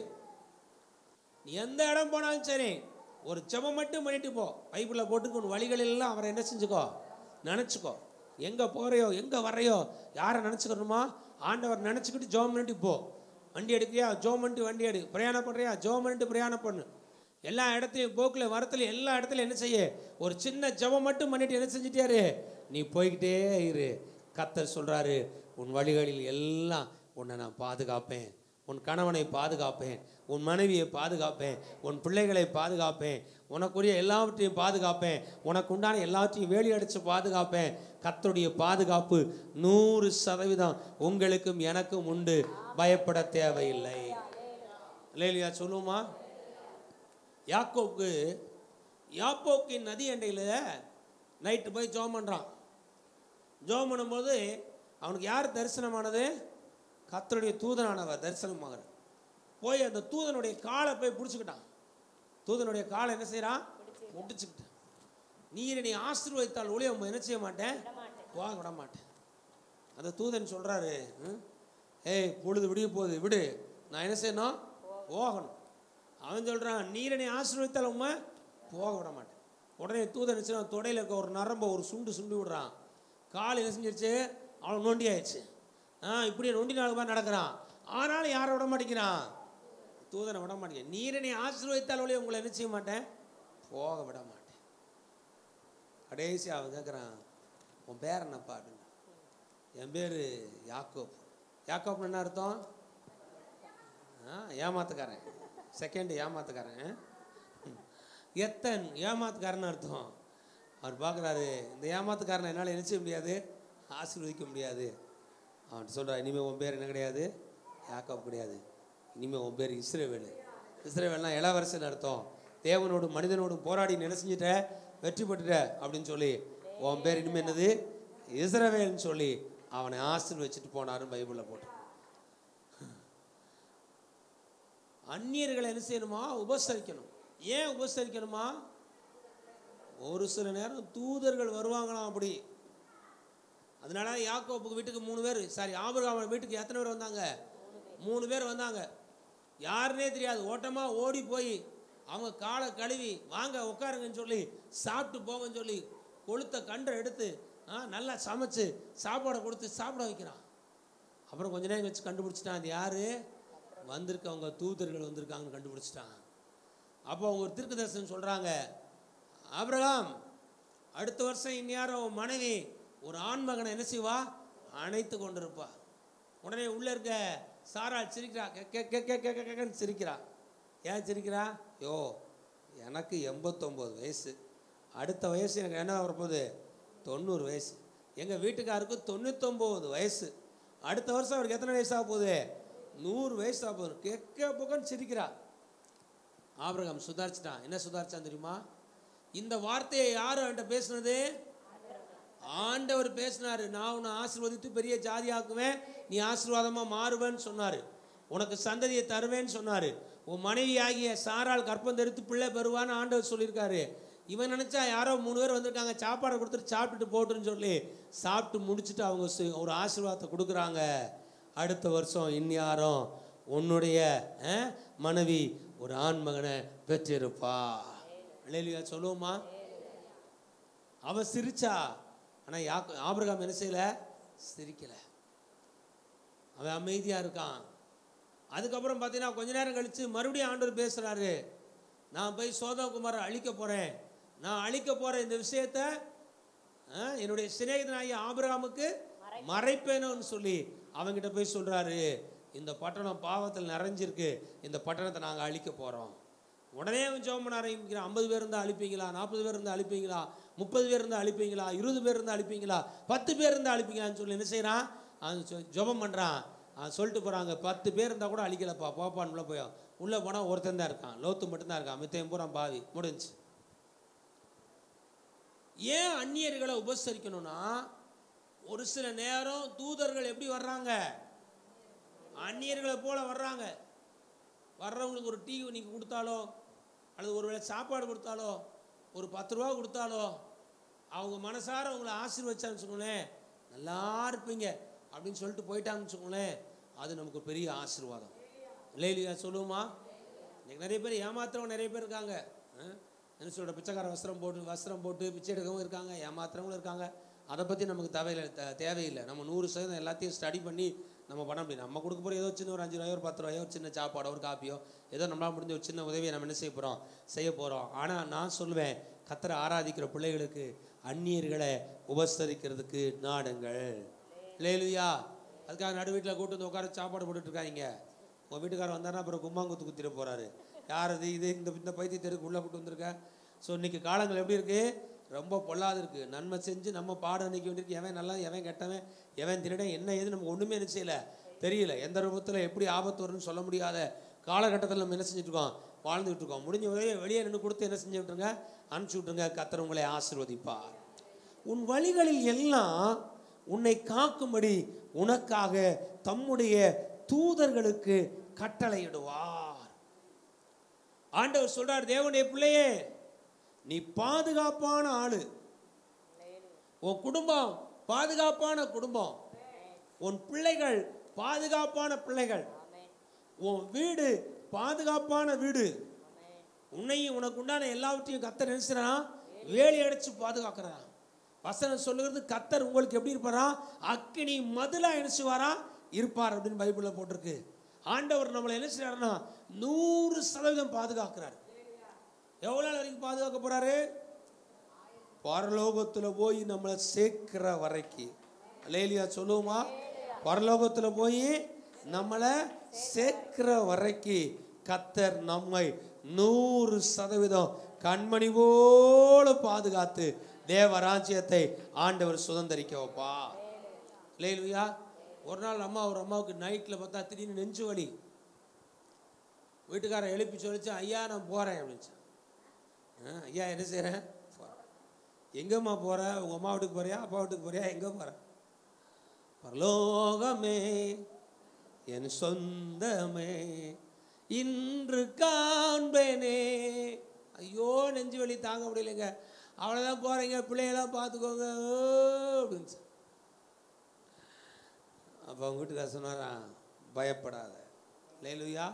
நீ எந்த இடம் போனாலும் சரி ஒரு ஜெபம் மட்டும் பண்ணிட்டு போ பைபிளில் போட்டுக்கு உன் வழிகள் எல்லாம் அவரை என்ன செஞ்சுக்கோ நினச்சிக்கோ எங்கே போறியோ எங்கே வர்றையோ யாரை நினச்சிக்கணுமா ஆண்டவர் நினச்சிக்கிட்டு ஜோம் பண்ணிட்டு போ வண்டி எடுக்கிறியா ஜோம் பண்ணிட்டு வண்டி எடு பிரயாணம் பண்ணுறியா ஜோம் பண்ணிட்டு பிரயாணம் பண்ணு எல்லா இடத்துலையும் போக்கில் வரத்துல எல்லா இடத்துலையும் என்ன செய்ய ஒரு சின்ன ஜெபம் மட்டும் பண்ணிட்டு என்ன செஞ்சிட்டியாரு நீ போய்கிட்டே இரு கத்தர் சொல்றாரு உன் வழிகளில் எல்லாம் உன்னை நான் பாதுகாப்பேன் உன் கணவனை பாதுகாப்பேன் உன் மனைவியை பாதுகாப்பேன் உன் பிள்ளைகளை பாதுகாப்பேன் உனக்குரிய எல்லாவற்றையும் பாதுகாப்பேன் உனக்கு உண்டான எல்லாவற்றையும் வேலி அடித்து பாதுகாப்பேன் கத்தருடைய பாதுகாப்பு நூறு சதவீதம் உங்களுக்கும் எனக்கும் உண்டு பயப்பட தேவையில்லை இல்லையா சொல்லுமா யாக்கோவுக்கு யாப்போக்கின் நதி அண்டையில் நைட்டு போய் ஜோம் பண்ணுறான் ஜோம் பண்ணும்போது அவனுக்கு யார் தரிசனமானது கத்தருடைய தூதனானவர் தரிசனமாகிறார் போய் அந்த தூதனுடைய காலை போய் பிடிச்சிக்கிட்டான் தூதனுடைய காலை என்ன செய்கிறான் முடிச்சுக்கிட்டான் நீரை நீ ஆசீர்வதித்தால் ஒளி அவன் என்ன செய்ய மாட்டேன் போக விட மாட்டேன் அந்த தூதன் சொல்கிறாரு ஏய் பொழுது விடிய போகுது விடு நான் என்ன செய்யணும் போகணும் அவன் சொல்கிறான் நீரை நீ ஆசீர்வதித்தால் உண்மை போக விட மாட்டேன் உடனே தூதன் என்ன செய்றான், தொடையில இருக்க ஒரு நரம்ப ஒரு சுண்டு சுண்டி விடுறான் கால் என்ன செஞ்சிருச்சு அவன் நொண்டி ஆயிடுச்சு ஆ இப்படியே நொண்டி நாலு மாதிரி நடக்கிறான் ஆனாலும் யாரை விட மாட்டேங்கிறான் தூதனை விட மாட்டேங்கிறேன் நீரை நீ ஆசீர்வதித்தால் ஒளி உங்களை என்ன செய்ய மாட்டேன் போக விட மாட்டேன் கடைசி அவன் கேட்குறான் உன் பேர் என்னப்பா அப்படின்னு என் பேர் யாக்கோப் யாக்கோப்னு என்ன அர்த்தம் ஆ ஏமாத்துக்காரன் செகண்ட் ஏமாத்துக்காரன் எத்தன் ஏமாத்துக்காரன் அர்த்தம் அவர் பார்க்குறாரு இந்த ஏமாத்துக்காரனை என்னால் என்ன செய்ய முடியாது ஆசீர்வதிக்க முடியாது அவன் சொல்கிறார் இனிமேல் உன் பேர் என்ன கிடையாது யாக்கோப் கிடையாது இனிமேல் உன் பேர் இஸ்ரேவேலு இஸ்ரேவேல்னா இளவரசன் அர்த்தம் தேவனோடு மனிதனோடும் போராடி நிலை செஞ்சுட்ட வெற்றி பெற்றுட்ட அப்படின்னு சொல்லி உன் பேர் இனிமேல் என்னது இஸ்ரவேல்னு சொல்லி அவனை ஆசீர்வச்சிட்டு போனாருன்னு பைபிளில் போட்டு அந்நியர்களை என்ன செய்யணுமா உபசரிக்கணும் ஏன் உபசரிக்கணுமா ஒரு சில நேரம் தூதர்கள் வருவாங்களாம் அப்படி அதனால யாக்கோப்புக்கு வீட்டுக்கு மூணு பேர் சாரி ஆபிரகாம் வீட்டுக்கு எத்தனை பேர் வந்தாங்க மூணு பேர் வந்தாங்க யாருன்னே தெரியாது ஓட்டமா ஓடி போய் அவங்க காலை கழுவி வாங்க உட்காருங்கன்னு சொல்லி சாப்பிட்டு போங்கன்னு சொல்லி கொளுத்த கன்றை எடுத்து ஆ, நல்லா சமைச்சு சாப்பாடை கொடுத்து சாப்பிட வைக்கிறான் அப்புறம் கொஞ்ச நேரம் வச்சு கண்டுபிடிச்சிட்டான் அது யாரு வந்திருக்கவங்க தூதர்கள் வந்திருக்காங்கன்னு கண்டுபிடிச்சிட்டான் அப்போ அவங்க ஒரு தீர்க்க தரிசனம் சொல்றாங்க ஆபிரகாம் அடுத்த வருஷம் இந்நேரம் உன் மனைவி ஒரு ஆண் மகனை என்ன செய்வா அணைத்து கொண்டிருப்பா உடனே உள்ள இருக்க சாரா சிரிக்கிறா கே கே கே கே கே கே கேன்னு சிரிக்கிறா ஏன் சிரிக்கிறா யோ எனக்கு எண்பத்தொம்போது வயசு அடுத்த வயசு எனக்கு என்ன வரப்போகுது தொண்ணூறு வயசு எங்கள் வீட்டுக்காருக்கு தொண்ணூத்தொம்பது வயசு அடுத்த வருஷம் அவருக்கு எத்தனை வயசு ஆக போகுது நூறு வயசு ஆக போகுது கெக்க புக்கன்னு சிரிக்கிறா ஆபிரகாம் சுதாரிச்சிட்டான் என்ன சுதாரிச்சான் தெரியுமா இந்த வார்த்தையை யார் அவன்கிட்ட பேசுனது ஆண்டவர் பேசினாரு நான் உன்னை ஆசீர்வதித்து பெரிய ஜாதி ஆக்குவேன் நீ ஆசீர்வாதமா மாறுவேன்னு சொன்னாரு உனக்கு சந்ததியை தருவேன்னு சொன்னாரு உன் மனைவி ஆகிய சாரால் கற்பம் தரித்து பிள்ளை பெறுவான்னு ஆண்டவர் சொல்லியிருக்காரு இவன் நினைச்சா யாரோ மூணு பேர் வந்திருக்காங்க சாப்பாடை கொடுத்துட்டு சாப்பிட்டுட்டு போட்டுன்னு சொல்லி சாப்பிட்டு முடிச்சுட்டு அவங்க சு- ஒரு ஆசீர்வாதத்தை கொடுக்குறாங்க அடுத்த வருஷம் இந்நியாரம் உன்னுடைய அஹ், மனைவி ஒரு ஆண் மகனை பெற்றிருப்பா இல்லையா சொல்லுவோமா அவ சிரிச்சா ஆனா யாக்கு ஆபிரகாம் என்ன செய்யல சிரிக்கல அவன் அமைதியா இருக்கான் அதுக்கப்புறம் பார்த்தீங்கன்னா கொஞ்ச நேரம் கழிச்சு மறுபடியும் ஆண்டவர் பேசுறாரு நான் போய் சோதகுமாரை அழிக்க போறேன் நான் அழிக்க போற இந்த விஷயத்த ஆ, என்னுடைய சிநேகிதனாகிய ஆபிரகாமுக்கு மறைப்பேனோன்னு சொல்லி அவங்கிட்ட போய் சொல்றாரு இந்த பட்டணம் பாவத்தில் நிறைஞ்சிருக்கு இந்த பட்டணத்தை நாங்கள் அழிக்க போறோம் உடனே அவன் ஜெபம் பண்ண ஆரம்பிக்கிறான் ஐம்பது பேர் இருந்தால் அழிப்பீங்களா நாற்பது பேர் இருந்தால் அழிப்பீங்களா முப்பது பேர் இருந்தால் அழிப்பீங்களா இருபது பேர் இருந்தால் அழிப்பீங்களா பத்து பேர் இருந்தால் அழிப்பீங்களான்னு சொல்லி என்ன செய்கிறான் அவன் சொ- ஜெபம் பண்ணுறான் அவன் சொல்லிட்டு போகிறாங்க பத்து பேர் இருந்தால் கூட அழிக்கலப்பா போப்பான்னு உள்ள போய் உள்ளே போனால் ஒருத்தன் தான் இருக்கான் லோத்து மட்டும்தான் இருக்கான் மித்தையும் பூரா பாவி முடிஞ்சு ஏன் அந்நியர்களை உபசரிக்கணும்னா ஒரு சில நேரம் தூதர்கள் எப்படி வர்றாங்க அந்நியர்களை போல வர்றாங்க வர்றவங்களுக்கு ஒரு டீ நீங்கள் கொடுத்தாலோ அல்லது ஒரு வேளை சாப்பாடு கொடுத்தாலோ ஒரு பத்து ரூபா கொடுத்தாலோ அவங்க மனசார உங்களை ஆசீர்வச்சான்னு வச்சுக்கோங்களேன் நல்லா இருப்பீங்க அப்படின்னு சொல்லிட்டு போயிட்டாங்கன்னு வச்சுக்கோங்களேன் அது நமக்கு ஒரு பெரிய ஆசீர்வாதம் இல்லை இல்லையா சொல்லுவோமா இன்னைக்கு நிறைய பேர் ஏமாத்துறவங்க நிறைய பேர் இருக்காங்க ஆ? என்ன சொல்ற பிச்சைக்கார வஸ்திரம் போட்டு வஸ்திரம் போட்டு பிச்சை எடுக்கவும் இருக்காங்க ஏமாத்துறவங்களும் இருக்காங்க அதை பற்றி நமக்கு தேவையில்லை த- தேவையில்லை நம்ம நூறு சதவீதம் எல்லாத்தையும் ஸ்டடி பண்ணி நம்ம பண்ண முடியும் நம்ம கொடுக்க போகிற ஏதோ சின்ன ஒரு அஞ்சு ரூபாயோ ஒரு பத்து ரூபாயோ ஒரு சின்ன சாப்பாடோ ஒரு காப்பியோ ஏதோ நம்மளால் முடிஞ்ச ஒரு சின்ன உதவியை நம்ம என்ன செய்ய போகிறோம் செய்ய போகிறோம் ஆனால் நான் சொல்லுவேன் கத்தரை ஆராதிக்கிற பிள்ளைகளுக்கு அந்நியர்களை உபசரிக்கிறதுக்கு நாடுங்கள் லேலுயா அதுக்காக நடு வீட்டில் கூட்டு வந்து உட்கார சாப்பாடு போட்டுட்டு இருக்காங்க உங்கள் வீட்டுக்காரர் வந்தாருன்னா அப்புறம் கும்மாங்குத்து குத்திட போகிறாரு யார் இது இது இந்த இந்த பைத்தியத்திற்கு உள்ளே கூட்டு வந்திருக்க ஸோ இன்னைக்கு காலங்கள் எப்படி இருக்கு ரொம்ப பொல்லாது இருக்கு நன்மை செஞ்சு நம்ம பாடம் நினைக்க வேண்டியிருக்கு எவன் நல்லா எவன் கெட்டவன் எவன் திருடன் என்ன ஏது நமக்கு ஒன்றுமே என்ன செய்யல தெரியல எந்த ரூபத்தில் எப்படி ஆபத்து வரும்னு சொல்ல முடியாத காலகட்டத்தில் நம்ம என்ன செஞ்சுட்டு இருக்கோம் வாழ்ந்துகிட்டு இருக்கோம் முடிஞ்ச வரையும் வெளியே நின்று கொடுத்து என்ன செஞ்சு விட்டுருங்க அனுப்பிச்சி விட்டுருங்க கத்தர் உங்களை ஆசீர்வதிப்பார் உன் வழிகளில் எல்லாம் உன்னை காக்கும்படி உனக்காக தம்முடைய தூதர்களுக்கு கட்டளையிடுவார் ஆண்டவர் சொல்றார் தேவனுடைய பிள்ளையே நீ பாதுகாப்பான ஆளு உன் குடும்பம் பாதுகாப்பான குடும்பம் உன் பிள்ளைகள் பாதுகாப்பான பிள்ளைகள் உன் வீடு பாதுகாப்பான வீடு உன்னையும் உனக்கு உண்டான எல்லாவற்றையும் கத்தர் நினைச்சுறான் வேலி அடைச்சு பாதுகாக்கிறான் வசனம் சொல்லுகிறது கத்தர் உங்களுக்கு எப்படி இருப்பாரா அக்கினி மதுலா நினைச்சுவாரா இருப்பார் அப்படின்னு பைபிளில் போட்டிருக்கு ஆண்டவர் நம்மளை என்ன செய்றாருன்னா நூறு சதவீதம் பாதுகாக்கிறார் எவ்வளோ நாள் வரைக்கும் பாதுகாக்க போறாரு பரலோகத்துல போய் நம்மளை சேர்க்கிற வரைக்கும் லேலியா சொல்லுவோமா பரலோகத்துல போய் நம்மளை சேர்க்கிற வரைக்கும் கத்தர் நம்மை நூறு சதவீதம் கண்மணி போல பாதுகாத்து தேவ ராஜ்யத்தை ஆண்டவர் சுதந்திரிக்க வைப்பா லேலுயா ஒரு நாள் அம்மா ஒரு அம்மாவுக்கு நைட்டில் பார்த்தா திடீர்னு நெஞ்சு வலி வீட்டுக்காரன் எழுப்பி சொல்லிச்சு ஐயா நான் போகிறேன் அப்படின்ச்சு ஆ, ஐயா என்ன செய்கிறேன் எங்கம்மா போற உங்கள் அம்மா வீட்டுக்கு போறியா அப்பா வீட்டுக்கு போறியா எங்கே போற பரலோகமே என் சொந்தமே இன்று காண்பேனே ஐயோ நெஞ்சு வலி தாங்க முடியலைங்க அவ்வளோதான் போகிறீங்க பிள்ளைங்கெல்லாம் பார்த்துக்கோங்க ஓ அப்படின்னு அப்போ அவங்க வீட்டுக்கார சொன்னாராம் பயப்படாத லேலுயா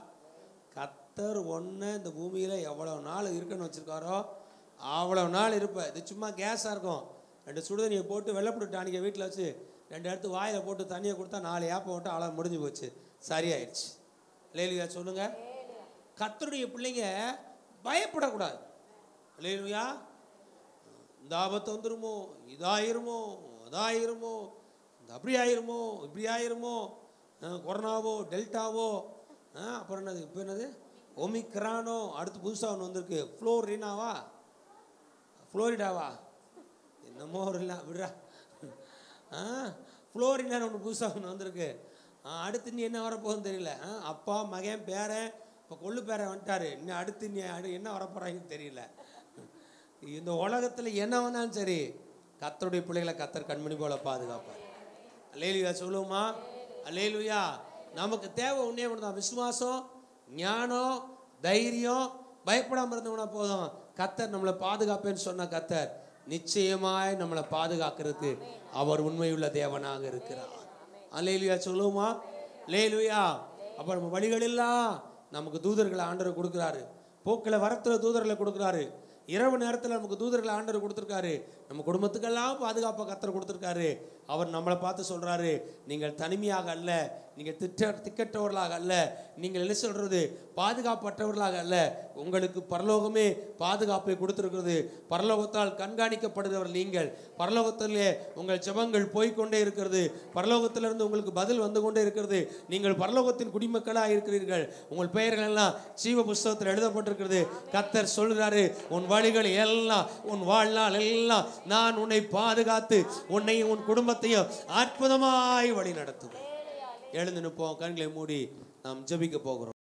கத்தர் ஒன்று இந்த பூமியில் எவ்வளோ நாள் இருக்குன்னு வச்சுருக்காரோ அவ்வளோ நாள் இருப்ப இது சும்மா கேஸாக இருக்கும் ரெண்டு சுடுதண்ணியை போட்டு வெள்ளப்பட்டு டானிக்க வீட்டில் வச்சு ரெண்டு இடத்து வாயில் போட்டு தண்ணியை கொடுத்தா நாலு ஏப்பம் விட்டு ஆளாக முடிஞ்சு போச்சு சரியாயிடுச்சு லேலுயா சொல்லுங்க கத்தருடைய பிள்ளைங்க பயப்படக்கூடாது லேலுயா இந்த ஆபத்து வந்துருமோ இதாயிருமோ அதாயிருமோ இந்த அப்படி ஆயிருமோ இப்படி ஆயிருமோ அஹ் கொரோனாவோ டெல்டாவோ அஹ் அப்புறம் என்னது இப்போ என்னது ஒமிக்ரானோ அடுத்து புதுசாக ஒன்று வந்திருக்கு ஃப்ளோரினாவா ஃப்ளோரிடாவா என்னமோ ஒரு இல்லை விடுறா ஆ ஃப்ளோரினான்னு ஒன்று புதுசாக ஒன்று வந்திருக்கு ஆ, அடுத்து நீ என்ன வரப்போகுதுன்னு தெரியல ஆ, அப்பா மகன் பேரன் இப்போ கொள்ளு பேரன் வந்துட்டாரு இன்னும் அடுத்து நீ அடு என்ன வரப்போறாங்கன்னு தெரியல இந்த உலகத்தில் என்ன வந்தாலும் சரி கத்தருடைய பிள்ளைகளை கத்தர் கண்மணி போல பாதுகாப்பார் அல்லேலுயா சொல்லுவோமா அல்லேலுயா நமக்கு தேவை ஒன்றே ஒன்று தான் விசுவாசம் ஞானம் தைரியம் பயப்படாமல் இருந்தவனா போதும் கத்தர் நம்மளை பாதுகாப்பேன்னு சொன்ன கத்தர் நிச்சயமாய் நம்மளை பாதுகாக்கிறதுக்கு அவர் உண்மையுள்ள தேவனாக இருக்கிறார் அல்லேலுயா சொல்லுவோமா லேலுயா அப்போ நம்ம வழிகளெல்லாம் நமக்கு தூதர்களை ஆண்டவர் கொடுக்குறாரு போக்கில் வரத்துல தூதர்களை கொடுக்குறாரு இரவு நேரத்தில் நமக்கு தூதர்களை ஆண்டவர் கொடுத்துருக்காரு நம்ம குடும்பத்துக்கெல்லாம் பாதுகாப்பாக கத்தர் கொடுத்துருக்காரு அவர் நம்மளை பார்த்து சொல்கிறாரு நீங்கள் தனிமையாக அல்ல நீங்கள் திட்ட திக்கற்றவர்களாக அல்ல நீங்கள் என்ன சொல்கிறது பாதுகாப்பற்றவர்களாக அல்ல உங்களுக்கு பரலோகமே பாதுகாப்பை கொடுத்துருக்கிறது பரலோகத்தால் கண்காணிக்கப்படுகிறவர் நீங்கள் பரலோகத்திலே உங்கள் ஜெபங்கள் போய்க்கொண்டே இருக்கிறது பரலோகத்திலிருந்து உங்களுக்கு பதில் வந்து கொண்டே இருக்கிறது நீங்கள் பரலோகத்தின் குடிமக்களாக இருக்கிறீர்கள் உங்கள் பெயர்கள் எல்லாம் ஜீவ புஸ்தகத்தில் எழுதப்பட்டிருக்கிறது கத்தர் சொல்கிறாரு உன் வழிகள் எல்லாம் உன் வாழ்நாள் எல்லாம் நான் உன்னை பாதுகாத்து உன்னையும் உன் குடும்பத்தையும் அற்புதமாய் வழி நடத்துவேன் எழுந்து நிற்போம் கண்களை மூடி நாம் ஜெபிக்க போகிறோம்